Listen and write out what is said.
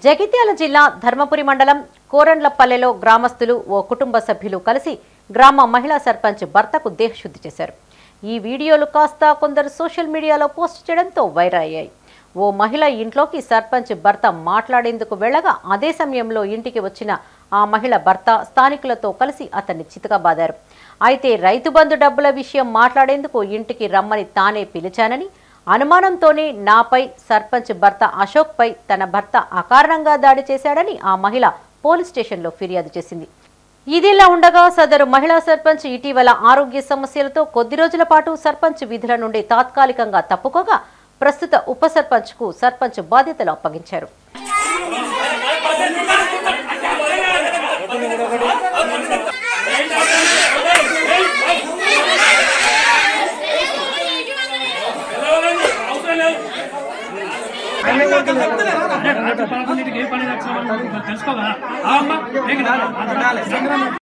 జగిత్యాల జిల్లా ధర్మపురి మండలం కోరండ్లపల్లెలో గ్రామస్తులు ఓ కుటుంబ సభ్యులు కలిసి గ్రామ మహిళా సర్పంచ్ భర్తకు దేహశుద్ధి చేశారు ఈ వీడియోలు కాస్త కొందరు సోషల్ మీడియాలో పోస్ట్ చేయడంతో వైరల్ అయ్యాయి ఓ మహిళ ఇంట్లోకి సర్పంచ్ భర్త మాట్లాడేందుకు వెళ్ళగా అదే సమయంలో ఇంటికి వచ్చిన ఆ మహిళ భర్త స్థానికులతో కలిసి అతన్ని చితకబాదారు అయితే రైతు బంధు డబ్బుల విషయం మాట్లాడేందుకు ఇంటికి రమ్మని తానే పిలిచానని అనుమానంతోనే నాపై సర్పంచ్ భర్త అశోక్పై తన భర్త అకారణంగా దాడి చేశాడని ఆ మహిళ పోలీస్ స్టేషన్లో ఫిర్యాదు చేసింది ఇదిలా ఉండగా సదరు మహిళా సర్పంచ్ ఇటీవల ఆరోగ్య సమస్యలతో కొద్ది రోజుల పాటు సర్పంచ్ విధుల నుండి తాత్కాలికంగా తప్పుకోగా ప్రస్తుత ఉప సర్పంచ్కు సర్పంచ్ బాధ్యతలు అప్పగించారు పదకొండింటికి ఏ పని నచ్చిన తెలుసుకో కదా ఆ అమ్మ, నీకు నా-